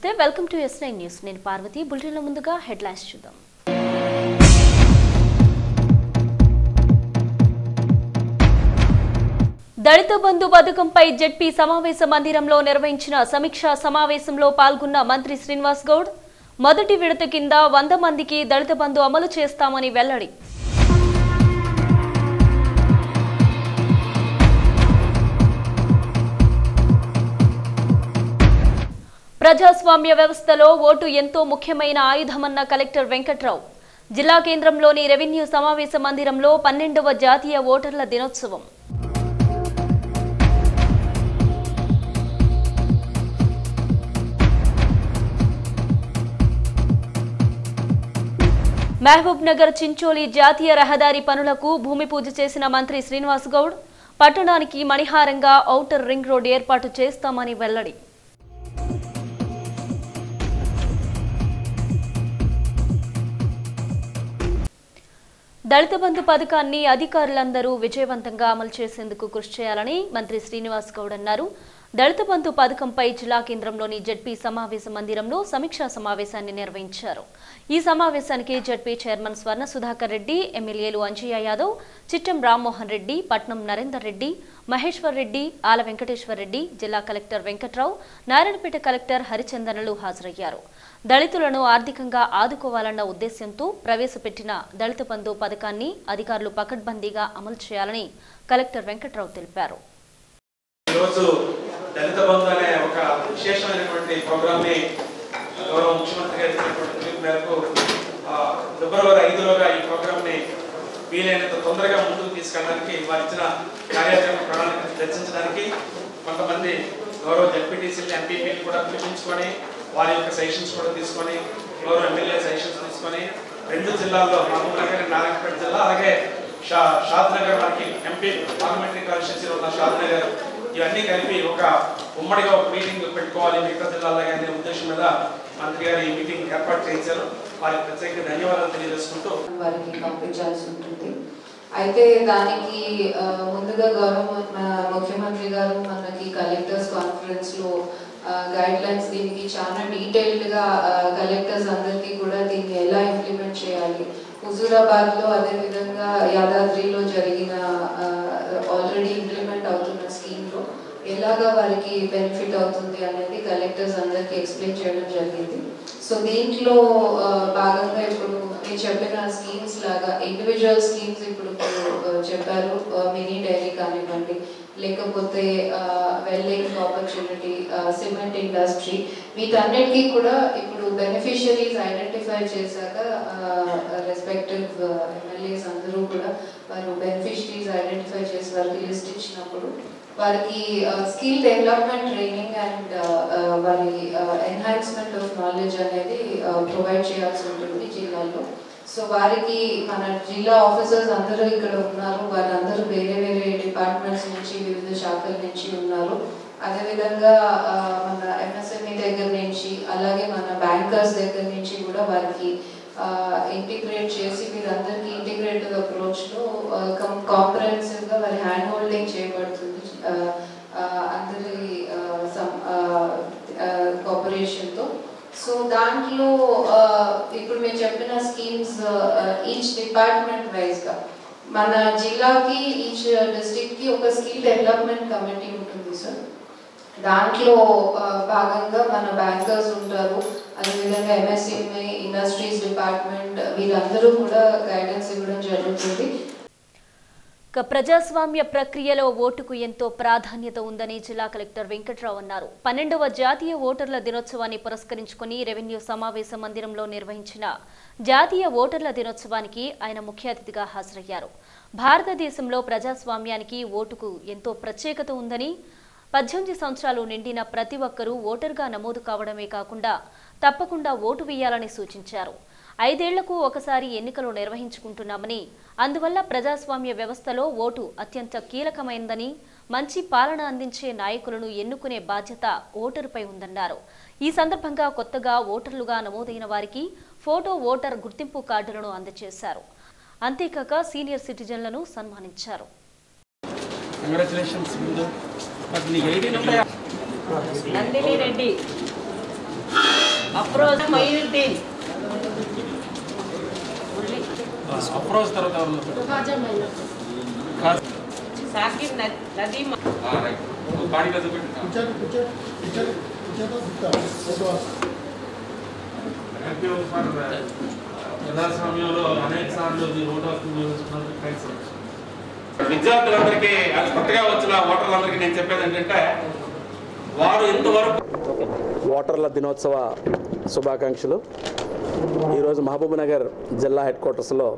నమస్తే welcome to S nine news నేను పార్వతి బులెటిన్ల ముందుగా హెడ్లైన్స్ చూద్దాం దళిత బంధు పథకంపై జెడ్పీ సమావేశ మందిరంలో నిర్వహించిన సమీక్షా సమావేశంలో పాల్గొన్న మంత్రి శ్రీనివాస్ గౌడ్ మొదటి విడత కింద వంద మందికి దళిత బంధు అమలు చేస్తామని వెల్లడి ప్రజాస్వామ్య వ్యవస్థలో ఓటు ఎంతో ముఖ్యమైన ఆయుధమన్న కలెక్టర్ వెంకట్రావు జిల్లా కేంద్రంలోని రెవెన్యూ సమావేశ మందిరంలో పన్నెండవ జాతీయ ఓటర్ల దినోత్సవం మహబూబ్ నగర్ చించోలి జాతీయ రహదారి పనులకు భూమి పూజ చేసిన మంత్రి శ్రీనివాస్ గౌడ్ పట్టణానికి మణిహారంగా ఔటర్ రింగ్ రోడ్ ఏర్పాటు చేస్తామని వెల్లడి దళిత బంధు పథకాన్ని అధికారులందరూ విజయవంతంగా అమలు చేసేందుకు కృషి చేయాలని మంత్రి శ్రీనివాస్ గౌడ్ అన్నారు దళిత బంధు పథకంపై జిల్లా కేంద్రంలోని జడ్పీ సమావేశ మందిరంలో సమీక్షా సమావేశాన్ని నిర్వహించారు ఈ సమావేశానికి జడ్పీ చైర్మన్ స్వర్ణ సుధాకర్ రెడ్డి ఎమ్మెల్యేలు అంజయ్య యాదవ్ చిట్టం రామ్మోహన్ రెడ్డి పట్నం నరేందర్ రెడ్డి మహేశ్వర్ రెడ్డి ఆల వెంకటేశ్వర్ రెడ్డి జిల్లా కలెక్టర్ వెంకట్రావు నారాయణపేట కలెక్టర్ హరిచందనలు హాజరయ్యారు దళితులను ఆర్థికంగా ఆదుకోవాలన్న ఉద్దేశ్యంతో ప్రవేశపెట్టిన దళిత బంధు పథకాన్ని అధికారులు పకడ్బందీగా అమలు చేయాలని కలెక్టర్ వెంకట్రావు తెలిపారు ఈరోజు దళిత బంధు అనే ఒక విశేషమైనటువంటి ప్రోగ్రామ్ ని గౌరవ ముఖ్యమంత్రి గారు ఇచ్చినటువంటి పిలుపు మేరకు ఆ, ఫిబ్రవరి ఐదులోగా ఈ ప్రోగ్రామ్ ని వీలైనంత తొందరగా ముందుకు తీసుకెళ్ళడానికి వారు ఇచ్చిన కార్యాచరణ ప్రణాళిక చర్చించడానికి కొంతమంది గౌరవ జడ్పీటీసీలు ఎంపీపీలు కూడా పిలిపించుకొని వారి యొక్క సజెషన్స్ కూడా తీసుకొని గౌరవ ఎమ్మెల్యే సజెషన్స్ తీసుకొని రెండు జిల్లాల్లో మహబూబ్ నగర్ నారాయణపేట జిల్లా అలాగే షా షాద్ నగర్ మనకి ఎంపీ పార్లమెంటరీ కాన్స్టిట్యూన్సీ ఉన్న షాద్ నగర్ ఇవన్నీ కలిపి ఒక ఉమ్మడిగా ఒక మీటింగ్ పెట్టుకోవాలి మిగతా జిల్లాలో అనే ఉద్దేశం మీద మంత్రి గారు ఈ మీటింగ్ ఏర్పాటు చేయించారు వారికి ప్రత్యేక ధన్యవాదాలు తెలియజేసుకుంటూ వారికి పంపించాల్సి ఉంటుంది అయితే దానికి ఆ, ముందుగా గౌరవ మన ముఖ్యమంత్రి గారు మనకి కలెక్టర్స్ కాన్ఫరెన్స్ లో గైడ్ లైన్స్ దీనికి చాలా డీటెయిల్డ్ గా కలెక్టర్స్ అందరికీ కూడా దీన్ని ఎలా ఇంప్లిమెంట్ చేయాలి హుజూరాబాద్ లో అదే విధంగా యాదాద్రిలో జరిగిన ఆల్రెడీ ఇంప్లిమెంట్ అవుతున్న స్కీమ్ లో ఎలాగా వారికి బెనిఫిట్ అవుతుంది అనేది కలెక్టర్స్ అందరికీ ఎక్స్ప్లెయిన్ చేయడం జరిగింది సో దీంట్లో ఆ, భాగంగా ఇప్పుడు నేను చెప్పిన స్కీమ్స్ లాగా ఇండివిజువల్ స్కీమ్స్ ఇప్పుడు మీరు, ఆ, చెప్పారు మినీ డైరీ కానివ్వండి లేకపోతే వెల్లింగ్ ఆపర్చునిటీ సిమెంట్ ఇండస్ట్రీ వీటన్నిటికీ కూడా ఇప్పుడు బెనిఫిషియరీస్ ఐడెంటిఫై చేశాక రెస్పెక్టివ్ ఎమ్మెల్యేస్ అందరూ కూడా వారు బెనిఫిషరీస్ ఐడెంటిఫై చేసి వారికి లిస్ట్ ఇచ్చినప్పుడు వారికి స్కిల్ డెవలప్మెంట్ ట్రైనింగ్ అండ్ వారి ఎన్హాన్స్మెంట్ ఆఫ్ నాలెడ్జ్ అనేది ప్రొవైడ్ చేయాల్సి ఉంటుంది జిల్లాలో సో వారికి మన జిల్లా ఆఫీసర్స్ అందరూ ఇక్కడ ఉన్నారు వాళ్ళందరూ వేరే వేరే డిపార్ట్మెంట్స్ నుంచి వివిధ శాఖల నుంచి ఉన్నారు అదేవిధంగా ఆ, మన ఎంఎస్ఎంఈ దగ్గర నుంచి అలాగే మన బ్యాంకర్స్ దగ్గర నుంచి కూడా వారికి ఇంటిగ్రేట్ చేసి వీరందరికీ ఇంటిగ్రేటెడ్ అప్రోచ్లో కాంప్రహెన్సివ్గా వారి హ్యాండ్ హోల్డింగ్ చేయబడుతుంది ఆ, ఆ, అందరి కోఆపరేషన్తో సో దాంట్లో ఆ, ఇప్పుడు మేము చెప్పిన స్కీమ్స్ ఈచ్ డిపార్ట్మెంట్ వైజ్గా మన జిల్లాకి ఈచ్ డిస్ట్రిక్ట్కి ఒక స్కిల్ డెవలప్మెంట్ కమిటీ ఉంటుంది సార్ దాంట్లో ఆ, భాగంగా మన బ్యాంకర్స్ ఉంటారు అదేవిధంగా ఎంఎస్ఎంఐ ఇండస్ట్రీస్ డిపార్ట్మెంట్ వీరందరూ కూడా గైడెన్స్ ఇవ్వడం జరుగుతుంది ఇక ప్రజాస్వామ్య ప్రక్రియలో ఓటుకు ఎంతో ప్రాధాన్యత ఉందని జిల్లా కలెక్టర్ వెంకట్రావు అన్నారు పన్నెండవ జాతీయ ఓటర్ల దినోత్సవాన్ని పురస్కరించుకుని రెవెన్యూ సమావేశ మందిరంలో నిర్వహించిన జాతీయ ఓటర్ల దినోత్సవానికి ఆయన ముఖ్య అతిథిగా హాజరయ్యారు భారతదేశంలో ప్రజాస్వామ్యానికి ఓటుకు ఎంతో ప్రత్యేకత ఉందని పద్దెనిమిది సంవత్సరాలు నిండిన ప్రతి ఒక్కరూ ఓటరుగా నమోదు కావడమే కాకుండా తప్పకుండా ఓటు వేయాలని సూచించారు ఐదేళ్లకు ఒకసారి ఎన్నికలు నిర్వహించుకుంటున్నామని అందువల్ల ప్రజాస్వామ్య వ్యవస్థలో ఓటు అత్యంత కీలకమైందని మంచి పాలన అందించే నాయకులను ఎన్నుకునే బాధ్యత ఓటరుపై ఉందన్నారు ఈ సందర్భంగా కొత్తగా ఓటర్లుగా నమోదైన వారికి ఫోటో ఓటర్ గుర్తింపు కార్డులను అందజేశారు అంతేకాక సీనియర్ సిటిజన్లను సన్మానించారు కంగ్రాచులేషన్స్ ముందు బట్ నీకు ఎయిటీన్ ఉంటాయా నందిని రెడ్డి అఫ్రోజ్ మయూద్దీన్ అఫ్రోజ్ తర్వాత ఎవరు? ఖాజా. సాకిబ్ న- నదీమ్ ఆ, రైట్. బాడీ పెద్ద పెట్టు. థ్యాంక్ యూ ఫర్ ప్రజాస్వామ్యంలో అనేక సార్లు మీ ఓటు హక్కు వినియోగించుకున్నందుకు థ్యాంక్స్ విద్యార్థులందరికీ అది కొత్తగా వచ్చిన ఓటర్లందరికీ నేను చెప్పేది ఏంటంటే వారు ఇంతవరకు ఓటర్ల దినోత్సవ శుభాకాంక్షలు ఈరోజు మహబూబ్నగర్ జిల్లా హెడ్ క్వార్టర్స్లో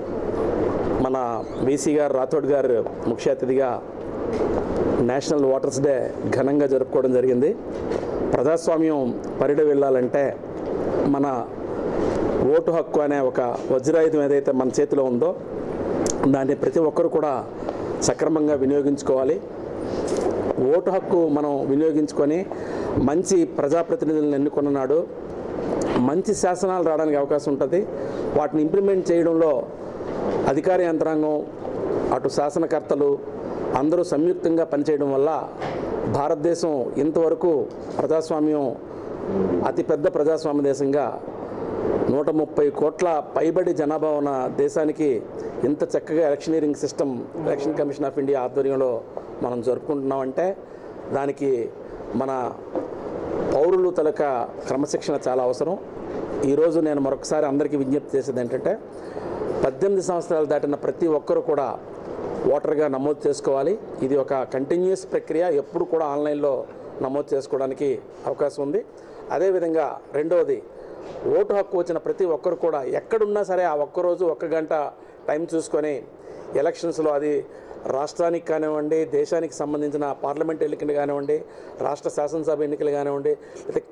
మన బీసీ గారు రాథోడ్ గారు ముఖ్య అతిథిగా నేషనల్ ఓటర్స్ డే ఘనంగా జరుపుకోవడం జరిగింది ప్రజాస్వామ్యం పరిడి వెళ్ళాలంటే మన ఓటు హక్కు అనే ఒక వజ్రాయుధం ఏదైతే మన చేతిలో ఉందో దాన్ని ప్రతి ఒక్కరు కూడా సక్రమంగా వినియోగించుకోవాలి ఓటు హక్కు మనం వినియోగించుకొని మంచి ప్రజాప్రతినిధులను ఎన్నుకున్న నాడు మంచి శాసనాలు రావడానికి అవకాశం ఉంటుంది వాటిని ఇంప్లిమెంట్ చేయడంలో అధికార యంత్రాంగం అటు శాసనకర్తలు అందరూ సంయుక్తంగా పనిచేయడం వల్ల భారతదేశం ఇంతవరకు ప్రజాస్వామ్యం అతిపెద్ద ప్రజాస్వామ్య దేశంగా నూట ముప్పై కోట్ల పైబడి జనాభా ఉన్న దేశానికి ఇంత చక్కగా electioneering system election commission of India ఆధ్వర్యంలో మనం జరుపుకుంటున్నామంటే దానికి మన పౌరులు తలక క్రమశిక్షణ చాలా అవసరం ఈరోజు నేను మరొకసారి అందరికీ విజ్ఞప్తి చేసేది ఏంటంటే పద్దెనిమిది సంవత్సరాలు దాటిన ప్రతి ఒక్కరు కూడా ఓటర్గా నమోదు చేసుకోవాలి ఇది ఒక కంటిన్యూస్ ప్రక్రియ ఎప్పుడు కూడా ఆన్లైన్లో నమోదు చేసుకోవడానికి అవకాశం ఉంది అదేవిధంగా రెండవది ఓటు హక్కు వచ్చిన ప్రతి ఒక్కరు కూడా ఎక్కడున్నా సరే ఆ ఒక్కరోజు ఒక్క గంట టైం చూసుకొని ఎలక్షన్స్లో అది రాష్ట్రానికి కానివ్వండి దేశానికి సంబంధించిన పార్లమెంట్ ఎన్నికలు కానివ్వండి రాష్ట్ర శాసనసభ ఎన్నికలు కానివ్వండి లేదా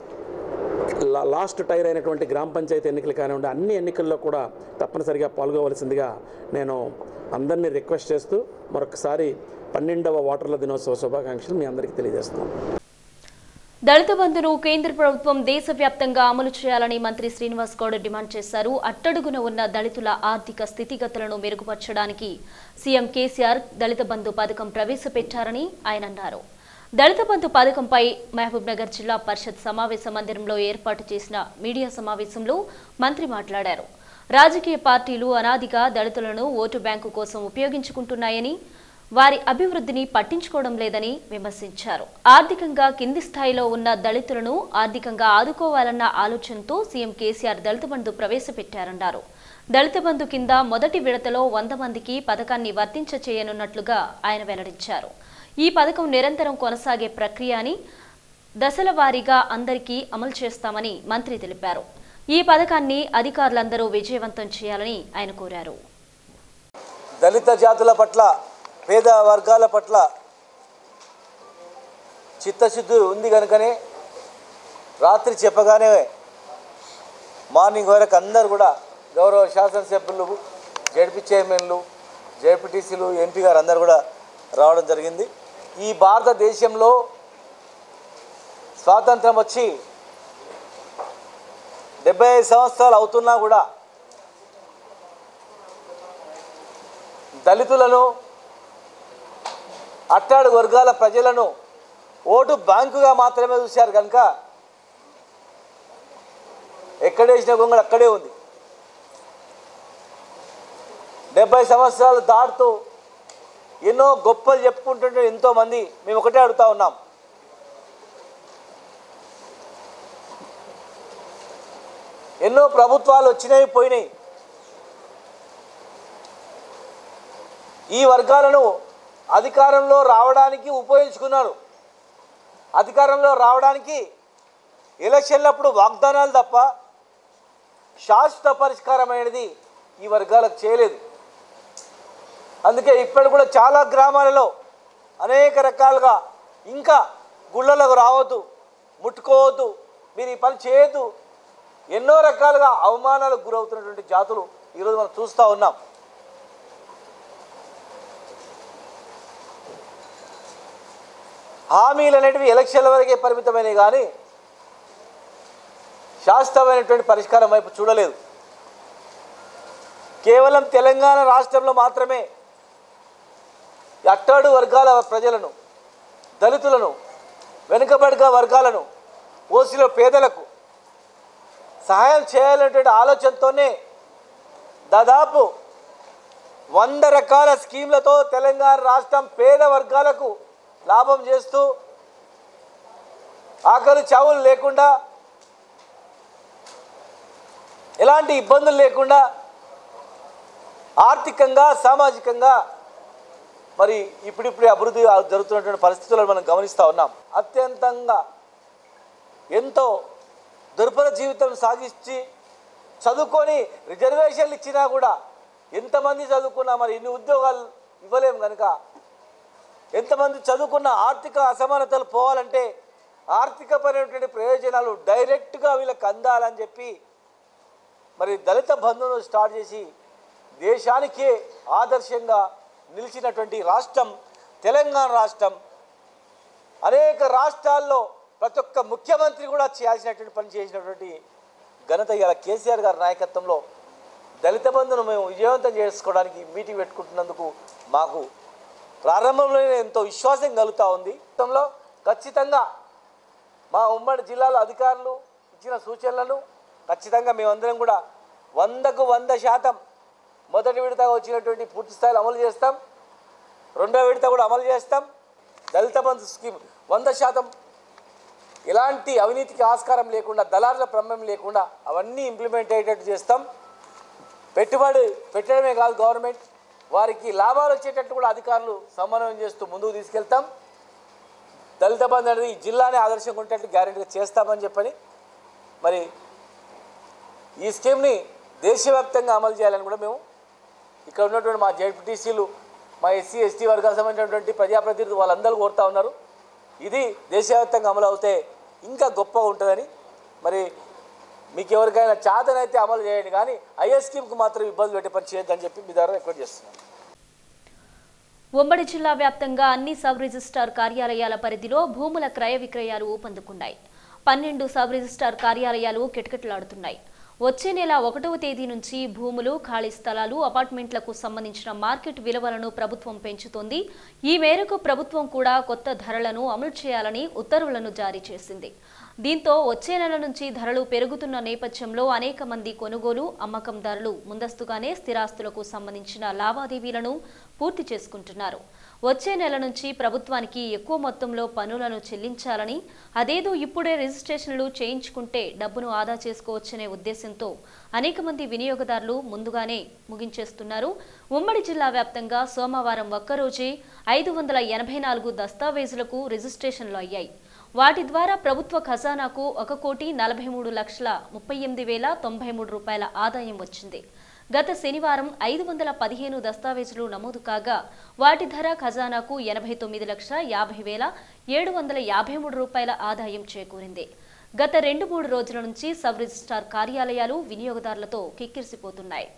లా- లాస్ట్ టైర్ అయినటువంటి గ్రామ పంచాయతీ ఎన్నికలు కానివ్వండి అన్ని ఎన్నికల్లో కూడా తప్పనిసరిగా పాల్గొవలసిందిగా నేను అందరినీ రిక్వెస్ట్ చేస్తూ మరొకసారి పన్నెండవ ఓటర్ల దినోత్సవ శుభాకాంక్షలు మీ అందరికీ తెలియజేస్తున్నాను దళిత బంధును కేంద్ర ప్రభుత్వం దేశవ్యాప్తంగా అమలు చేయాలని మంత్రి శ్రీనివాస్ గౌడ్ డిమాండ్ చేశారు అట్టడుగున ఉన్న దళితుల ఆర్థిక స్థితిగతులను మెరుగుపరచడానికి సీఎం కేసీఆర్ దళిత బంధు పథకం ప్రవేశపెట్టారని ఆయన అన్నారు దళిత బంధు పథకంపై మహబూబ్నగర్ జిల్లా పరిషత్ సమావేశ మందిరంలో ఏర్పాటు చేసిన మీడియా సమావేశంలో మంత్రి మాట్లాడారు రాజకీయ పార్టీలు అనాదిగా దళితులను ఓటు బ్యాంకు కోసం ఉపయోగించుకుంటున్నాయని వారి అభివృద్ధిని పట్టించుకోవడం లేదని విమర్శించారు ఆర్థికంగా కింది స్థాయిలో ఉన్న దళితులను ఆర్థికంగా ఆదుకోవాలన్న ఆలోచనతో సీఎం కేసీఆర్ దళిత బంధు ప్రవేశపెట్టారన్నారు దళిత బంధు కింద మొదటి విడతలో వంద మందికి పథకాన్ని వర్తించ చేయనున్నట్లుగా ఆయన వెల్లడించారు ఈ పథకం నిరంతరం కొనసాగే ప్రక్రియ అని దశల వారీగా అందరికీ అమలు చేస్తామని మంత్రి తెలిపారు ఈ పథకాన్ని అధికారులందరూ విజయవంతం చేయాలని ఆయన కోరారు దళిత జాతుల పట్ల పేద వర్గాల పట్ల చిత్తశుద్ధి ఉంది కనుకనే రాత్రి చెప్పగానే మార్నింగ్ వరకు అందరు కూడా గౌరవ శాసనసభ్యులు జడ్పీ చైర్మన్లు జడ్పీటీసీలు ఎంపీ గారు అందరు కూడా రావడం జరిగింది ఈ భారతదేశంలో స్వాతంత్రం వచ్చి డెబ్బై ఐదు సంవత్సరాలు అవుతున్నా కూడా దళితులను అట్టాడు వర్గాల ప్రజలను ఓటు బ్యాంకుగా మాత్రమే చూశారు కనుక ఎక్కడేసిన గొంగళి అక్కడే ఉంది డెబ్బై సంవత్సరాలు దాటుతూ ఎన్నో గొప్పలు చెప్పుకుంటుంటే ఎంతోమంది మేము ఒకటే అడుగుతా ఉన్నాం ఎన్నో ప్రభుత్వాలు వచ్చినాయి పోయినాయి ఈ వర్గాలను అధికారంలో రావడానికి ఉపయోగించుకున్నారు అధికారంలో రావడానికి ఎలక్షన్లప్పుడు వాగ్దానాలు తప్ప శాశ్వత పరిష్కారమైనది ఈ వర్గాలకు చేయలేదు అందుకే ఇప్పటి కూడా చాలా గ్రామాలలో అనేక రకాలుగా ఇంకా గుళ్ళలకు రావద్దు ముట్టుకోవద్దు మీరు ఈ పని చేయొద్దు ఎన్నో రకాలుగా అవమానాలకు గురవుతున్నటువంటి జాతులు ఈరోజు మనం చూస్తూ ఉన్నాం హామీలు అనేటివి ఎలక్షన్ల వరకే పరిమితమైనవి కానీ శాశ్వతమైనటువంటి పరిష్కారం వైపు చూడలేదు కేవలం తెలంగాణ రాష్ట్రంలో మాత్రమే ఈ అట్టాడు వర్గాల ప్రజలను దళితులను వెనుకబడిన వర్గాలను ఓసీలో పేదలకు సహాయం చేయాలనేటువంటి ఆలోచనతోనే దాదాపు వంద రకాల స్కీమ్లతో తెలంగాణ రాష్ట్రం పేద వర్గాలకు లాభం చేస్తూ ఆకలి చావులు లేకుండా ఎలాంటి ఇబ్బందులు లేకుండా ఆర్థికంగా సామాజికంగా మరి ఇప్పుడిప్పుడే అభివృద్ధి జరుగుతున్నటువంటి పరిస్థితులను మనం గమనిస్తూ ఉన్నాం అత్యంతంగా ఎంతో దుర్భర జీవితం సాగించి చదువుకొని రిజర్వేషన్లు ఇచ్చినా కూడా ఎంతమంది చదువుకున్నా మరి ఇన్ని ఉద్యోగాలు ఇవ్వలేము కనుక ఎంతమంది చదువుకున్న ఆర్థిక అసమానతలు పోవాలంటే ఆర్థికపరమైనటువంటి ప్రయోజనాలు డైరెక్ట్గా వీళ్ళకి అందాలని చెప్పి మరి దళిత బంధును స్టార్ట్ చేసి దేశానికే ఆదర్శంగా నిలిచినటువంటి రాష్ట్రం తెలంగాణ రాష్ట్రం అనేక రాష్ట్రాల్లో ప్రతి ఒక్క ముఖ్యమంత్రి కూడా చేయాల్సినటువంటి పని చేసినటువంటి ఘనత ఇవాళ కేసీఆర్ గారి నాయకత్వంలో దళిత బంధును మేము విజయవంతం చేసుకోవడానికి మీటింగ్ పెట్టుకుంటున్నందుకు మాకు ప్రారంభంలోనే ఎంతో విశ్వాసం కలుగుతూ ఉంది గతంలో ఖచ్చితంగా మా ఉమ్మడి జిల్లాలో అధికారులు ఇచ్చిన సూచనలను ఖచ్చితంగా మేమందరం కూడా వందకు వంద శాతం మొదటి విడత వచ్చినటువంటి పూర్తి స్థాయిలో అమలు చేస్తాం రెండో విడత కూడా అమలు చేస్తాం దళిత బంధు స్కీమ్ వంద శాతం ఎలాంటి అవినీతికి ఆస్కారం లేకుండా దళారుల ప్రమేయం లేకుండా అవన్నీ ఇంప్లిమెంట్ అయ్యేటట్టు చేస్తాం పెట్టుబడి పెట్టడమే కాదు గవర్నమెంట్ వారికి లాభాలు వచ్చేటట్టు కూడా అధికారులు సమన్వయం చేస్తూ ముందుకు తీసుకెళ్తాం దళిత బంధు అనేది ఈ జిల్లానే ఆదర్శంగా ఉండేటట్టు గ్యారెంటీగా చేస్తామని చెప్పని మరి ఈ స్కీమ్ని దేశవ్యాప్తంగా అమలు చేయాలని కూడా మేము ఇక్కడ ఉన్నటువంటి మా జెడ్పీటీసీలు మా ఎస్సీ ఎస్టీ వర్గాలకు సంబంధించినటువంటి ప్రజాప్రతినిధులు వాళ్ళందరూ కోరుతా ఉన్నారు ఇది దేశవ్యాప్తంగా అమలు అవుతే ఇంకా గొప్పగా ఉంటుందని మరి మీకు ఎవరికైనా చాతనైతే అమలు చేయండి కానీ ఐఎస్ స్కీమ్కి మాత్రం ఇబ్బంది పెట్టే పని చేయొద్దని చెప్పి మీ ద్వారా రిక్వెస్ట్ చేస్తున్నాను ఉమ్మడి జిల్లా వ్యాప్తంగా అన్ని సబ్ రిజిస్ట్రార్ కార్యాలయాల పరిధిలో భూముల క్రయ విక్రయాలు ఊపందుకున్నాయి పన్నెండు సబ్ రిజిస్ట్రార్ కార్యాలయాలు కిటకిటలాడుతున్నాయి వచ్చే నెల ఒకటవ తేదీ నుంచి భూములు ఖాళీ స్థలాలు అపార్ట్మెంట్లకు సంబంధించిన మార్కెట్ విలువలను ప్రభుత్వం పెంచుతోంది ఈ మేరకు ప్రభుత్వం కూడా కొత్త ధరలను అమలు చేయాలని ఉత్తర్వులను జారీ చేసింది దీంతో వచ్చే నెల నుంచి ధరలు పెరుగుతున్న నేపథ్యంలో అనేక మంది కొనుగోలు అమ్మకందారులు ముందస్తుగానే స్థిరాస్తులకు సంబంధించిన లావాదేవీలను పూర్తి చేసుకుంటున్నారు వచ్చే నెల నుంచి ప్రభుత్వానికి ఎక్కువ మొత్తంలో పన్నులను చెల్లించాలని అదేదో ఇప్పుడే రిజిస్ట్రేషన్లు చేయించుకుంటే డబ్బును ఆదా చేసుకోవచ్చనే ఉద్దేశంతో అనేక మంది వినియోగదారులు ముందుగానే ముగించేస్తున్నారు ఉమ్మడి జిల్లా వ్యాప్తంగా సోమవారం ఒక్కరోజే ఐదు వందల ఎనభై నాలుగు దస్తావేజులకు రిజిస్ట్రేషన్లు అయ్యాయి వాటి ద్వారా ప్రభుత్వ ఖజానాకు ఒక కోటి నలభై మూడు లక్షల ముప్పై ఎనిమిది వేల తొంభై మూడు రూపాయల ఆదాయం వచ్చింది గత శనివారం ఐదు వందల పదిహేను దస్తావేజులు నమోదు కాగా వాటి ధర ఖజానాకు ఎనభై తొమ్మిది లక్షల యాభై వేల ఏడు వందల యాభై మూడు రూపాయల ఆదాయం చేకూరింది గత రెండు మూడు రోజుల నుంచి సబ్ రిజిస్ట్రార్ కార్యాలయాలు వినియోగదారులతో కిక్కిరిసిపోతున్నాయి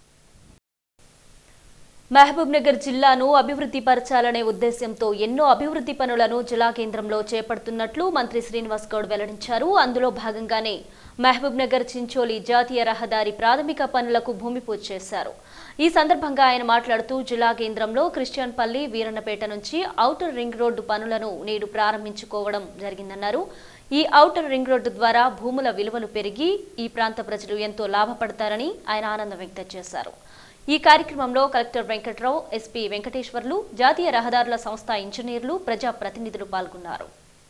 మహబూబ్ నగర్ జిల్లాను అభివృద్ధి పరచాలనే ఉద్దేశంతో ఎన్నో అభివృద్ధి పనులను జిల్లా కేంద్రంలో చేపడుతున్నట్లు మంత్రి శ్రీనివాస్ గౌడ్ వెల్లడించారు అందులో భాగంగానే మహబూబ్ నగర్ చించోలి జాతీయ రహదారి ప్రాథమిక పనులకు భూమి పూజ చేశారు ఈ సందర్భంగా ఆయన మాట్లాడుతూ జిల్లా కేంద్రంలో క్రిస్టియన్పల్లి వీరన్నపేట నుంచి ఔటర్ రింగ్ రోడ్డు పనులను నేడు ప్రారంభించుకోవడం జరిగిందన్నారు ఈ ఔటర్ రింగ్ రోడ్డు ద్వారా భూముల విలువలు పెరిగి ఈ ప్రాంత ప్రజలు ఎంతో లాభపడతారని ఆయన ఆనందం వ్యక్తం చేశారు ఈ కార్యక్రమంలో కలెక్టర్ వెంకట్రావు ఎస్పీ వెంకటేశ్వర్లు జాతీయ రహదారుల సంస్థ ఇంజనీర్లు ప్రజా ప్రతినిధులు పాల్గొన్నారు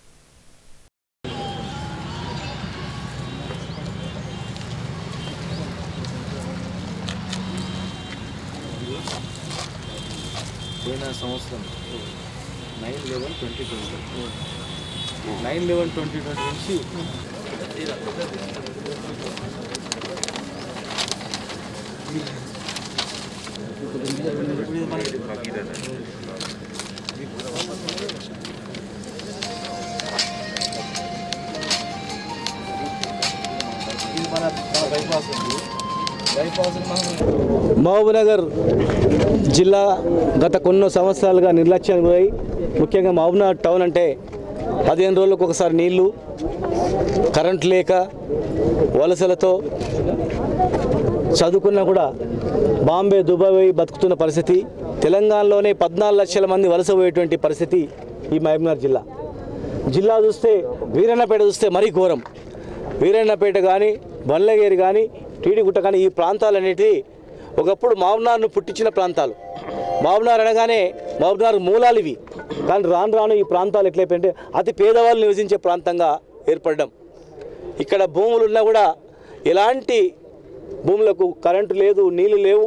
పోయిన సంవత్సరం nine eleven twenty twenty nine eleven twenty twenty నుంచి ఇది మన మన బైపాస్ ఉంది బైపాస్ మనం మహబూబ్నగర్ జిల్లా గత కొన్ని సంవత్సరాలుగా నిర్లక్ష్యానికి పోయి ముఖ్యంగా మహబూబ్నగర్ టౌన్ అంటే పదిహేను రోజులకు ఒకసారి నీళ్లు కరెంట్ లేక వలసలతో చదువుకున్నా కూడా బాంబే దుబాయ్ పోయి బతుకుతున్న పరిస్థితి తెలంగాణలోనే పద్నాలుగు లక్షల మంది వలస పోయేటువంటి పరిస్థితి ఈ మహబూబ్నగర్ జిల్లా జిల్లా చూస్తే వీరన్నపేట చూస్తే మరీ ఘోరం వీరన్నపేట కానీ బండ్లగేరి కానీ టీడిగుట్ట కానీ ఈ ప్రాంతాలు అనేటివి ఒకప్పుడు మామనార్ను పుట్టించిన ప్రాంతాలు మామనార్ అనగానే మామనార్ మూలాలు ఇవి కానీ రాను రాను ఈ ప్రాంతాలు ఎట్లయిపోయింటే అతి పేదవాళ్ళు నివసించే ప్రాంతంగా ఏర్పడడం ఇక్కడ భూములు ఉన్నా కూడా ఎలాంటి భూములకు కరెంటు లేదు నీళ్లు లేవు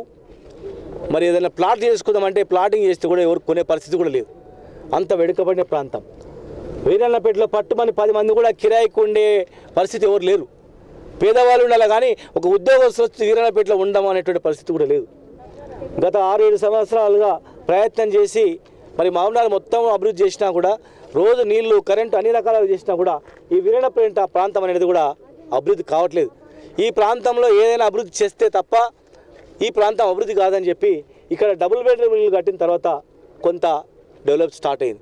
మరి ఏదైనా ప్లాట్ చేసుకుందామంటే ప్లాటింగ్ చేస్తే కూడా ఎవరు కొనే పరిస్థితి కూడా లేదు అంత వెనుకబడిన ప్రాంతం వీరన్నపేటలో పట్టుమని పది మంది కూడా కిరాయికి ఉండే పరిస్థితి ఎవరు లేరు పేదవాళ్ళు ఉండాలి కానీ ఒక ఉద్యోగస్తులు వచ్చి వీరన్నపేటలో ఉండడం అనేటువంటి పరిస్థితి కూడా లేదు గత ఆరు ఏడు సంవత్సరాలుగా ప్రయత్నం చేసి మరి మామూలు మొత్తం అభివృద్ధి చేసినా కూడా రోజు నీళ్లు కరెంటు అన్ని రకాలుగా చేసినా కూడా ఈ వీరన్నపేట ప్రాంతం అనేది కూడా అభివృద్ధి కావట్లేదు ఈ ప్రాంతంలో ఏదైనా అభివృద్ధి చేస్తే తప్ప ఈ ప్రాంతం అభివృద్ధి కాదని చెప్పి ఇక్కడ డబుల్ బెడ్రూమ్ ఇల్లు కట్టిన తర్వాత కొంత డెవలప్ స్టార్ట్ అయింది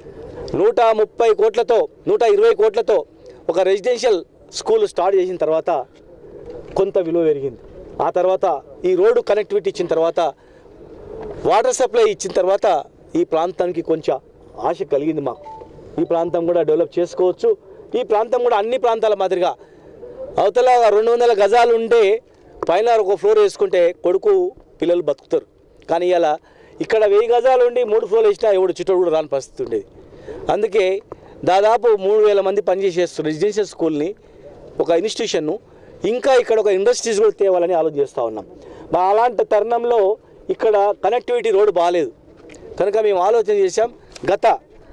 నూట ముప్పై కోట్లతో నూట ఇరవై కోట్లతో ఒక రెసిడెన్షియల్ స్కూల్ స్టార్ట్ చేసిన తర్వాత కొంత విలువ పెరిగింది ఆ తర్వాత ఈ రోడ్డు కనెక్టివిటీ ఇచ్చిన తర్వాత వాటర్ సప్లై ఇచ్చిన తర్వాత ఈ ప్రాంతానికి కొంచెం ఆశ కలిగింది మాకు ఈ ప్రాంతం కూడా డెవలప్ చేసుకోవచ్చు ఈ ప్రాంతం కూడా అన్ని ప్రాంతాల మాదిరిగా అవతల రెండు వందల గజాలు ఉంటే పైన ఒక ఫ్లోర్ వేసుకుంటే కొడుకు పిల్లలు బతుకుతారు కానీ ఇలా ఇక్కడ వెయ్యి గజాలు ఉండి మూడు ఫ్లోర్లు వేసినా ఎవడు చుట్టూ కూడా రాని పరిస్థితి ఉండేది అందుకే దాదాపు మూడు వేల మంది పనిచేసేస్తారు రెసిడెన్షియల్ స్కూల్ని ఒక ఇన్స్టిట్యూషన్ను ఇంకా ఇక్కడ ఒక ఇండస్ట్రీస్ కూడా తేవాలని ఆలోచన చేస్తూ ఉన్నాం మా అలాంటి తరుణంలో ఇక్కడ కనెక్టివిటీ రోడ్డు బాగాలేదు కనుక మేము ఆలోచన చేశాం గత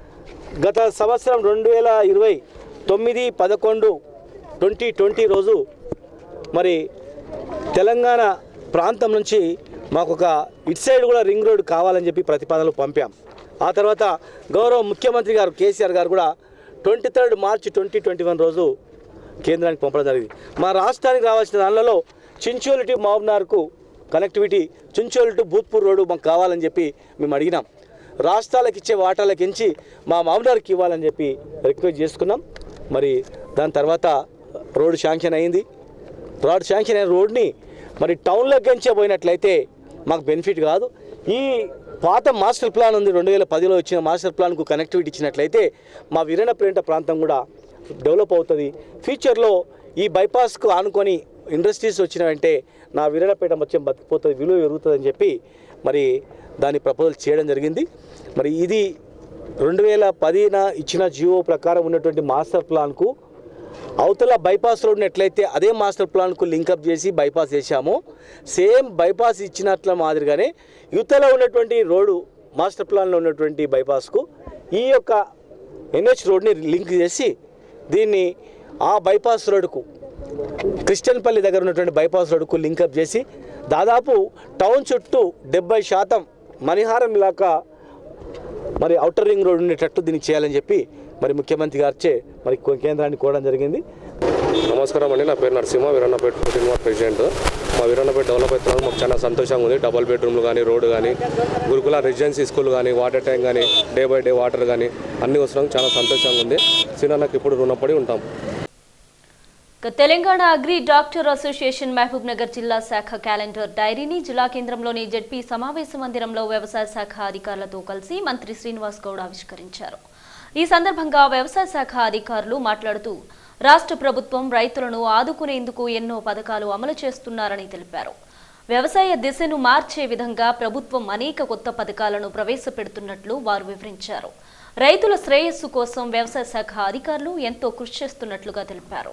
గత సంవత్సరం రెండు వేల ఇరవై తొమ్మిది పదకొండు ట్వంటీ ట్వంటీ రోజు మరి తెలంగాణ ప్రాంతం నుంచి మాకు ఒక ఇటు సైడ్ కూడా రింగ్ రోడ్ కావాలని చెప్పి ప్రతిపాదనలు పంపాం ఆ తర్వాత గౌరవ ముఖ్యమంత్రి గారు కేసీఆర్ గారు కూడా twenty third March twenty twenty one రోజు కేంద్రానికి పంపడం జరిగింది మా రాష్ట్రానికి రావాల్సిన దానిలో చించోలి టు మహబూబ్నగర్కు connectivity Chincholi to Bhutpur road మాకు కావాలని చెప్పి మేము అడిగినాం రాష్ట్రాలకు ఇచ్చే వాటాలకు ఎంచి మా మహబూబ్నగర్కి ఇవ్వాలని చెప్పి రిక్వెస్ట్ చేసుకున్నాం మరి దాని తర్వాత రోడ్డు శాంక్షన్ అయింది రోడ్ శాంక్షన్ అయిన రోడ్ని మరి టౌన్లోకి ఎంచే పోయినట్లయితే మాకు బెనిఫిట్ కాదు ఈ పాత మాస్టర్ ప్లాన్ ఉంది రెండు వేల పదిలో వచ్చిన మాస్టర్ ప్లాన్కు కనెక్టివిటీ ఇచ్చినట్లయితే మా వీరనప్రేంట ప్రాంతం కూడా డెవలప్ అవుతుంది ఫ్యూచర్లో ఈ బైపాస్కు ఆనుకొని ఇండస్ట్రీస్ వచ్చినాయంటే నా వీరనపేట మొత్తం బతికిపోతుంది విలువ పెరుగుతుందని చెప్పి మరి దాని ప్రపోజల్ చేయడం జరిగింది మరి ఇది రెండు వేల పదిన ఇచ్చిన జియో ప్రకారం ఉన్నటువంటి మాస్టర్ ప్లాన్కు అవతల బైపాస్ రోడ్ని ఎట్లయితే అదే మాస్టర్ ప్లాన్కు లింకప్ చేసి బైపాస్ చేశామో సేమ్ బైపాస్ ఇచ్చినట్ల మాదిరిగానే యువతలో ఉన్నటువంటి రోడ్డు మాస్టర్ ప్లాన్లో ఉన్నటువంటి బైపాస్కు ఈ యొక్క ఎన్హెచ్ రోడ్ని లింక్ చేసి దీన్ని ఆ బైపాస్ రోడ్డుకు క్రిస్టియన్పల్లి దగ్గర ఉన్నటువంటి బైపాస్ రోడ్డుకు లింకప్ చేసి దాదాపు టౌన్ చుట్టూ డెబ్బై శాతం మణిహారం ఇలాకా మరి అవుటర్ రింగ్ రోడ్ ఉండేటట్టు దీన్ని చేయాలని చెప్పి మరి ముఖ్యమంత్రి గారిచే మరి కో- కేంద్రాన్ని కోరడం జరిగింది నమస్కారం అండి నా పేరు నరసింహ వీరన్నపేట పుట్టిన వారి ప్రెసిడెంట్ మా వీరన్నపేట డెవలప్ అవుతున్నారు మాకు చాలా సంతోషంగా ఉంది డబల్ బెడ్రూమ్లు కానీ రోడ్డు కానీ గురుకుల రెసిడెన్సీ స్కూల్ కానీ వాటర్ ట్యాంక్ కానీ డే బై డే వాటర్ కానీ అన్నీ వస్తున్నాం చాలా సంతోషంగా ఉంది సినాన్నకు ఇప్పుడు రుణపడి ఉంటాం ఇక Telangana agri doctor association Mahabubnagar జిల్లా శాఖ క్యాలెండర్ డైరీని జిల్లా కేంద్రంలోని జడ్పీ సమావేశ మందిరంలో వ్యవసాయ శాఖ అధికారులతో కలిసి మంత్రి శ్రీనివాస్ గౌడ్ ఆవిష్కరించారు ఈ సందర్భంగా వ్యవసాయ శాఖ అధికారులు మాట్లాడుతూ రాష్ట్ర ప్రభుత్వం రైతులను ఆదుకునేందుకు ఎన్నో పథకాలు అమలు చేస్తున్నారని తెలిపారు వ్యవసాయ దిశను మార్చే విధంగా ప్రభుత్వం అనేక కొత్త పథకాలను ప్రవేశపెడుతున్నట్లు వారు వివరించారు రైతుల శ్రేయస్సు కోసం వ్యవసాయ శాఖ అధికారులు ఎంతో కృషి చేస్తున్నట్లుగా తెలిపారు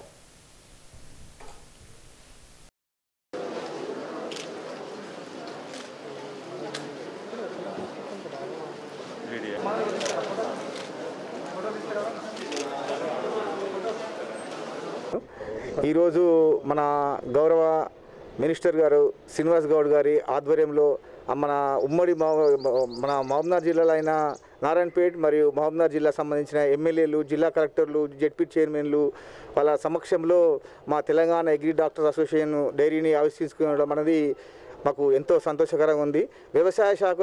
ఈరోజు మన గౌరవ మినిస్టర్ గారు శ్రీనివాస్ గౌడ్ గారి ఆధ్వర్యంలో ఆ మన ఉమ్మడి మహ- మన మహబూబ్నగర్ జిల్లాలో అయిన నారాయణపేట్ మరియు మహబూబ్నగర్ జిల్లా సంబంధించిన ఎమ్మెల్యేలు జిల్లా కలెక్టర్లు జెడ్పీ చైర్మన్లు వాళ్ళ సమక్షంలో మా తెలంగాణ అగ్రి డాక్టర్స్ అసోసియేషన్ డైరీని ఆవిష్కరించుకోవడం అనేది మాకు ఎంతో సంతోషకరంగా ఉంది వ్యవసాయ శాఖలో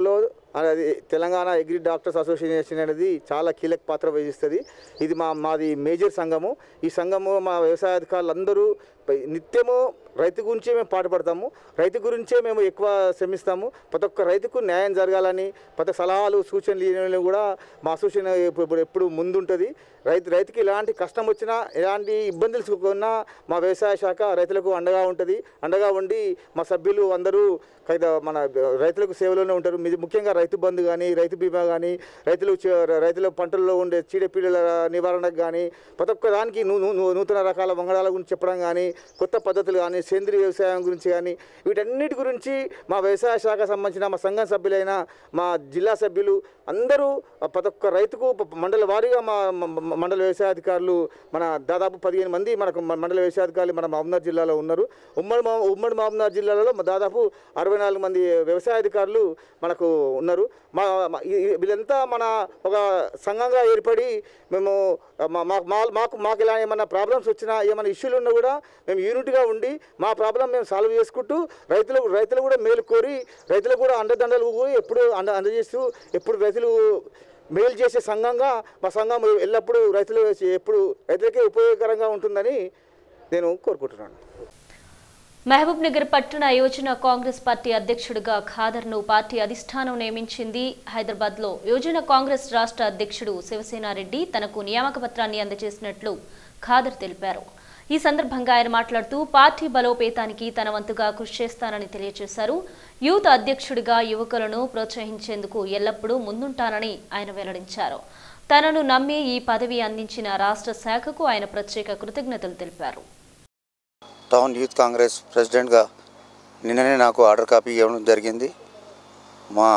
అది తెలంగాణ అగ్రి డాక్టర్స్ అసోసియేషన్ అనేది చాలా కీలక పాత్ర వహిస్తుంది ఇది మా మాది మేజర్ సంఘము ఈ సంఘము మా వ్యవసాయ అధికారులు అందరూ పై- నిత్యము రైతు గురించే మేము పాటుపడతాము రైతు గురించే మేము ఎక్కువ శ్రమిస్తాము ప్రతి ఒక్క రైతుకు న్యాయం జరగాలని ప్రతి సలహాలు సూచనలు ఇవ్వడంలో కూడా మా అసోసియేషన్ ఇప్పుడు ఇప్పుడు ఎప్పుడు ముందుంటుంది రైతు రైతుకి ఎలాంటి కష్టం వచ్చినా ఎలాంటి ఇబ్బందులు సుకున్నా మా వ్యవసాయ శాఖ రైతులకు అండగా ఉంటుంది అండగా ఉండి మా సభ్యులు అందరూ కైద మన రైతులకు సేవలోనే ఉంటారు మీ- ముఖ్యంగా రైతు బంధు కానీ రైతు బీమా కానీ రైతులు చే- రైతుల పంటల్లో ఉండే చీడపీడల నివారణకు కానీ ప్రతి ఒక్క దానికి నూ- నూ- నూ- నూతన రకాల వంగడాల గురించి చెప్పడం కానీ కొత్త పద్ధతులు కానీ సేంద్రీయ వ్యవసాయం గురించి కానీ వీటన్నిటి గురించి మా వ్యవసాయ శాఖ సంబంధించిన మా సంఘం సభ్యులైన మా జిల్లా సభ్యులు అందరూ ప్రతి ఒక్క రైతుకు ప- మండల వారీగా మా మ- మ- మండల వ్యవసాయ అధికారులు మన దాదాపు పదిహేను మంది మనకు మ- మండల వ్యవసాయ అధికారులు మన మహబూబ్నగర్ జిల్లాలో ఉన్నారు ఉమ్మడి మా ఉమ్మడి మహబూబ్నగర్ జిల్లాలో మ- దాదాపు అరవై నాలుగు మంది వ్యవసాయ అధికారులు మనకు ఉన్నారు మా మా- ఈ- ఈ- వీళ్ళంతా మన ఒక సంఘంగా ఏర్పడి మేము మా- మా- మా- మాకు మాకు ఇలా ఏమైనా ప్రాబ్లమ్స్ వచ్చినా ఏమైనా ఇష్యూలు ఉన్నా కూడా మేము యూనిట్గా ఉండి మా ప్రాబ్లం మేము సాల్వ్ చేసుకుంటూ రైతులు రైతులు కూడా మేలు కోరి రైతులకు కూడా అండదండలు పోయి ఎప్పుడు అండ అందజేస్తూ ఎప్పుడు రైతులు మేలు చేసే సంఘంగా మా సంఘం ఎల్లప్పుడూ రైతులు ఎప్పుడు రైతులకే ఉపయోగకరంగా ఉంటుందని నేను కోరుకుంటున్నాను మహబూబ్ నగర్ పట్టణ యోజన కాంగ్రెస్ పార్టీ అధ్యక్షుడిగా ఖాదర్ను పార్టీ అధిష్టానం నియమించింది హైదరాబాద్లో యోజన కాంగ్రెస్ రాష్ట్ర అధ్యక్షుడు శివసేనారెడ్డి తనకు నియామక పత్రాన్ని అందజేసినట్లు ఖాదర్ తెలిపారు ఈ సందర్భంగా ఆయన మాట్లాడుతూ పార్టీ బలోపేతానికి తన వంతుగా కృషి చేస్తానని తెలియజేశారు యూత్ అధ్యక్షుడిగా యువకులను ప్రోత్సహించేందుకు ఎల్లప్పుడూ ముందుంటానని ఆయన వెల్లడించారు తనను నమ్మి ఈ పదవి అందించిన రాష్ట్ర శాఖకు ఆయన ప్రత్యేక కృతజ్ఞతలు తెలిపారు టౌన్ యూత్ కాంగ్రెస్ ప్రెసిడెంట్గా నిన్ననే నాకు ఆర్డర్ కాపీ ఇవ్వడం జరిగింది మా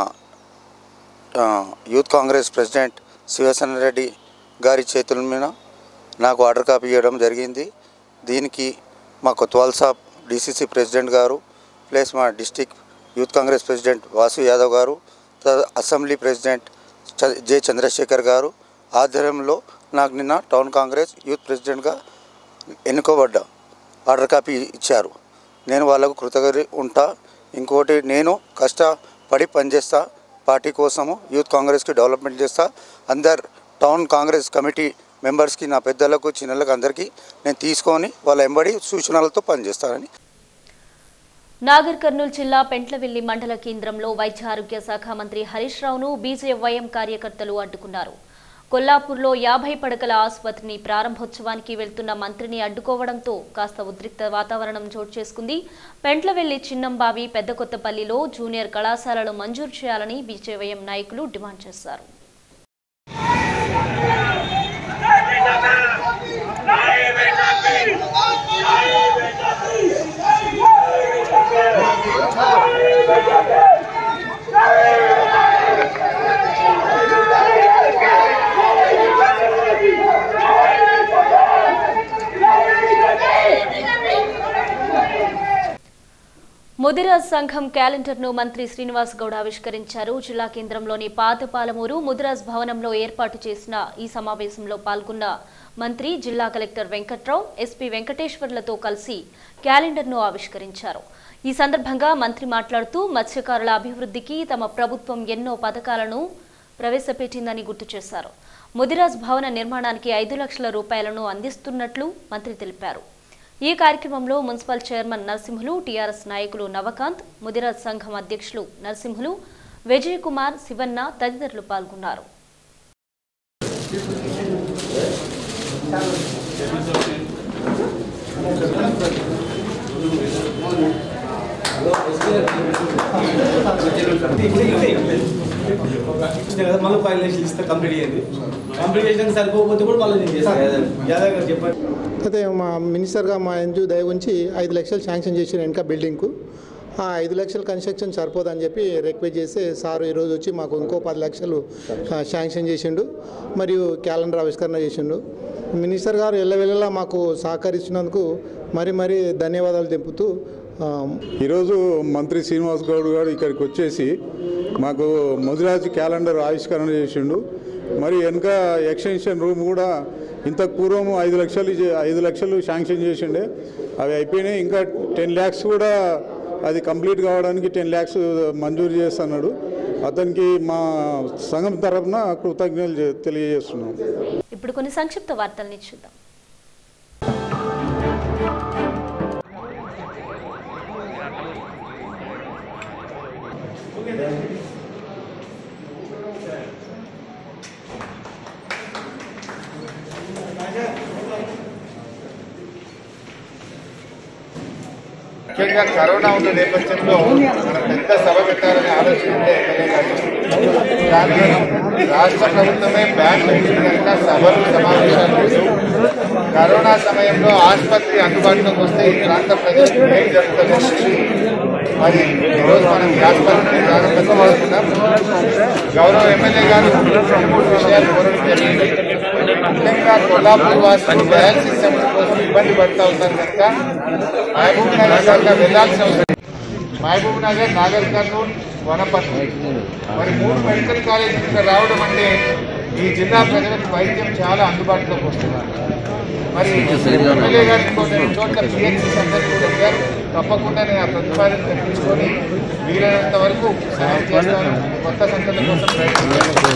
ఆ, యూత్ కాంగ్రెస్ ప్రెసిడెంట్ శివసేన రెడ్డి గారి చేతుల మీద నాకు ఆర్డర్ కాపీ ఇవ్వడం జరిగింది దీనికి మా కొత్వాల్ సాబ్ డిసిసి ప్రెసిడెంట్ గారు ప్లస్ మా district youth Congress president Vasu Yadav garu త- అసెంబ్లీ ప్రెసిడెంట్ చ- జె చంద్రశేఖర్ గారు ఆధ్వర్యంలో నాకు నిన్న టౌన్ కాంగ్రెస్ యూత్ ప్రెసిడెంట్గా ఎన్నుకోబడ్డా ఆర్డర్ కాపీ ఇచ్చారు నేను వాళ్ళకు కృతజ్ఞ ఉంటా ఇంకోటి నేను కష్టపడి పనిచేస్తా పార్టీ కోసము యూత్ కాంగ్రెస్కి డెవలప్మెంట్ చేస్తా అందరు టౌన్ కాంగ్రెస్ కమిటీ మెంబర్స్కి నా పెద్దలకు చిన్నలకు అందరికీ నేను తీసుకొని వాళ్ళ ఎంబడి సూచనలతో పనిచేస్తానని నాగర్ కర్నూలు జిల్లా పెంట్లవిల్లి మండల కేంద్రంలో వైద్య ఆరోగ్య శాఖ మంత్రి హరీష్ రావును బీజేవైఎం కార్యకర్తలు అడ్డుకున్నారు కొల్లాపూర్లో యాభై పడకల ఆసుపత్రిని ప్రారంభోత్సవానికి వెళ్తున్న మంత్రిని అడ్డుకోవడంతో కాస్త ఉద్రిక్త వాతావరణం చోటు చేసుకుంది పెంట్లవెల్లి చిన్నంబావి పెద్దకొత్తపల్లిలో జూనియర్ కళాశాలలు మంజూరు చేయాలని బీజేవైఎం నాయకులు డిమాండ్ చేశారు ముదిరాజ్ సంఘం క్యాలెండర్ను మంత్రి శ్రీనివాస్ గౌడ్ ఆవిష్కరించారు జిల్లా కేంద్రంలోని పాతపాలమూరు ముదిరాజ్ భవనంలో ఏర్పాటు చేసిన ఈ సమావేశంలో పాల్గొన్న మంత్రి జిల్లా కలెక్టర్ వెంకట్రావు ఎస్పీ వెంకటేశ్వర్లతో కలిసి క్యాలెండర్ను ఆవిష్కరించారు ఈ సందర్భంగా మంత్రి మాట్లాడుతూ మత్స్యకారుల అభివృద్ధికి తమ ప్రభుత్వం ఎన్నో పథకాలను ప్రవేశపెట్టిందని గుర్తు చేశారు ముదిరాజ్ భవన నిర్మాణానికి ఐదు లక్షల రూపాయలను అందిస్తున్నట్లు మంత్రి తెలిపారు ఈ కార్యక్రమంలో మున్సిపల్ చైర్మన్ నరసింహులు టీఆర్ఎస్ నాయకులు నవకాంత్ ముదిరాజ్ సంఘం అధ్యక్షులు నరసింహులు విజయ్ కుమార్ శివన్న తదితరులు పాల్గొన్నారు మళ్ళీ ఫైవ్ లక్షలు ఇస్తే కంప్లీట్ చేయండి కంప్లీట్ చేసినాక సరిపోకపోతే కూడా మళ్ళీ నేను చేస్తాను యాదవ్ గారు చెప్పండి అయితే మా మినిస్టర్గా మా ఎంజు దయ ఉంచి ఐదు లక్షలు శాంక్షన్ చేసిన వెనక బిల్డింగ్కు ఆ ఐదు లక్షల కన్స్ట్రక్షన్ సరిపోదని చెప్పి రిక్వెస్ట్ చేస్తే సార్ ఈరోజు వచ్చి మాకు ఇంకో పది లక్షలు ఆ, శాంక్షన్ చేసిండు మరియు క్యాలెండర్ ఆవిష్కరణ చేసిండు మినిస్టర్ గారు ఎల్లవెల్లలా మాకు సహకరిస్తున్నందుకు మరి మరి ధన్యవాదాలు తెలుపుతూ ఆ, ఈరోజు మంత్రి శ్రీనివాస్ గౌడ్ గారు ఇక్కడికి వచ్చేసి మాకు ముదిరాజ్ క్యాలెండర్ ఆవిష్కరణ చేసిండు మరి వెనుక ఎక్స్టెన్షన్ రూమ్ కూడా ఇంతకు పూర్వం ఐదు లక్షలు ఇచ్చే- ఐదు లక్షలు శాంక్షన్ చేసిండే అవి అయిపోయినాయి ఇంకా టెన్ ల్యాక్స్ కూడా అది కంప్లీట్ కావడానికి టెన్ ల్యాక్స్ మంజూరు చేస్తున్నాడు అతనికి మా సంఘం తరఫున కృతజ్ఞతలు చె- తెలియజేస్తున్నాం ఇప్పుడు కొన్ని సంక్షిప్త వార్తల్ని చూద్దాం ముఖ్యంగా కరోనా ఉన్న నేపథ్యంలో మనం పెద్ద సభ పెట్టాలని ఆలోచన ఉంటే ఎమ్మెల్యే గారు కానీ రాష్ట్ర ప్రభుత్వమే బ్యాన్ పెట్టింది కనుక సభలు సమావేశాలు లేవు. కరోనా సమయంలో ఆసుపత్రి అందుబాటులోకి వస్తే ఈ ప్రాంత ప్రజలకు ఏం జరుగుతుంది మరి ఈరోజు మనం ఈ ఆసుపత్రిని ప్రారంభం చేసుకున్నాం గౌరవ ఎమ్మెల్యే గారు మూడు విషయాలు కోరడం జరిగింది ముఖ్యంగా కొల్లాపూర్ వాసులు డయాలసిస్ సెంటర్ కోసం ఇబ్బంది పడుతూ ఉన్నారు కనుక మహబూబ్ నగర్ దాకా వెళ్లాల్సిన అవసరం మహబూబ్ నగర్ నాగర్ కర్నూల్ వనపర్తి మరి మూడు మెడికల్ కాలేజీలు ఇక్కడ రావడం అంటే ఈ జిల్లా ప్రజలకు వైద్యం చాలా అందుబాటులోకి వస్తున్నారు మరి ఎమ్మెల్యే గారు ఇంకొన్ని చోట్ల పిహెచ్సి సెంటర్ కూడా అడిగారు తప్పకుండా నేను ఆ ప్రతిపాదన తెప్పించుకొని వీలైనంత వరకు సాయం చేస్తాను కొత్త సెంటర్ల కోసం ప్రయత్నిస్తాను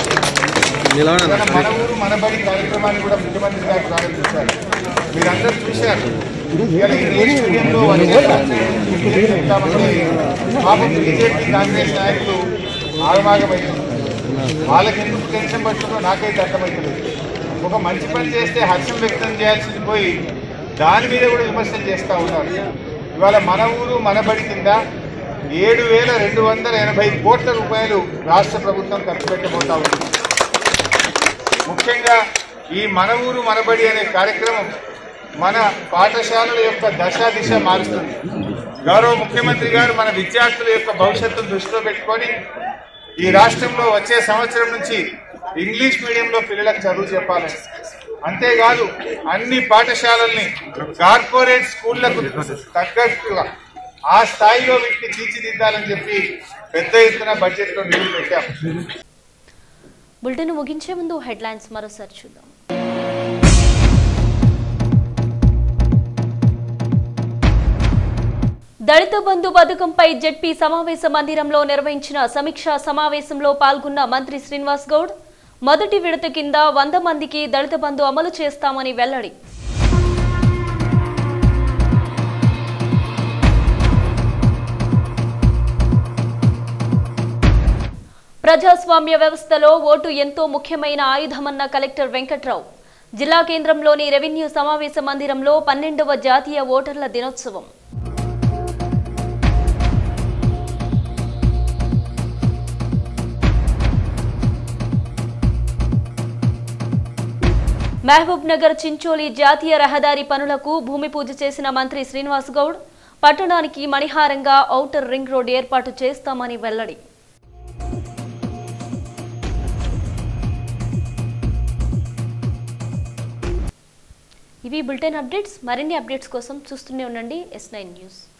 మన మన ఊరు మన బడి కార్యక్రమాన్ని కూడా ముఖ్యమంత్రి గారు ప్రారంభించారు మీరందరూ చూశారు ఇవాళ ఇంగ్లీష్ మీడియంలో వచ్చే చెప్తామంటే పాపం బీజేపీ కాంగ్రెస్ నాయకులు ఆగమాగమైంది వాళ్ళకి ఎందుకు టెన్షన్ పడుతుందో నాకైతే అర్థమవుతలేదు ఒక మంచి పని చేస్తే హర్షం వ్యక్తం చేయాల్సింది పోయి దాని మీద కూడా విమర్శలు చేస్తూ ఉన్నారు ఇవాళ మన ఊరు మన బడి కింద ఏడు వేల రెండు వందల ఎనభై కోట్ల రూపాయలు రాష్ట్ర ప్రభుత్వం ఖర్చు పెట్టబోతా ఉంది ముఖ్యంగా ఈ మన ఊరు మనబడి అనే కార్యక్రమం మన పాఠశాలల యొక్క దశ దిశ మారుస్తుంది గౌరవ ముఖ్యమంత్రి గారు మన విద్యార్థుల యొక్క భవిష్యత్తును దృష్టిలో పెట్టుకొని ఈ రాష్ట్రంలో వచ్చే సంవత్సరం నుంచి ఇంగ్లీష్ మీడియంలో పిల్లలకు చదువు చెప్పాలని అంతేకాదు అన్ని పాఠశాలల్ని కార్పొరేట్ స్కూళ్లకు తగ్గట్టుగా ఆ స్థాయిలో వీటిని తీర్చిదిద్దాలని చెప్పి పెద్ద ఎత్తున బడ్జెట్లో నిధులు పెట్టాం బులెటిన్ ముగించే ముందు హెడ్లైన్స్ మరోసారి చూద్దాం దళిత బంధు పథకంపై జెడ్పీ సమావేశ మందిరంలో నిర్వహించిన సమీక్షా సమావేశంలో పాల్గొన్న మంత్రి శ్రీనివాస్ గౌడ్ మొదటి విడత కింద వంద మందికి దళిత బంధు అమలు చేస్తామని వెల్లడి ప్రజాస్వామ్య వ్యవస్థలో ఓటు ఎంతో ముఖ్యమైన ఆయుధమన్న కలెక్టర్ వెంకట్రావు జిల్లా కేంద్రంలోని రెవెన్యూ సమావేశ మందిరంలో పన్నెండవ జాతీయ ఓటర్ల దినోత్సవం మహబూబ్ నగర్ చించోలి జాతీయ రహదారి పనులకు భూమి పూజ చేసిన మంత్రి శ్రీనివాస్ గౌడ్ పట్టణానికి మణిహారంగా ఔటర్ రింగ్ రోడ్ ఏర్పాటు చేస్తామని వెల్లడి ఇవి బులెటిన్ అప్డేట్స్ మరిన్ని అప్డేట్స్ కోసం చూస్తూనే ఉండండి ఎస్ నైన్ న్యూస్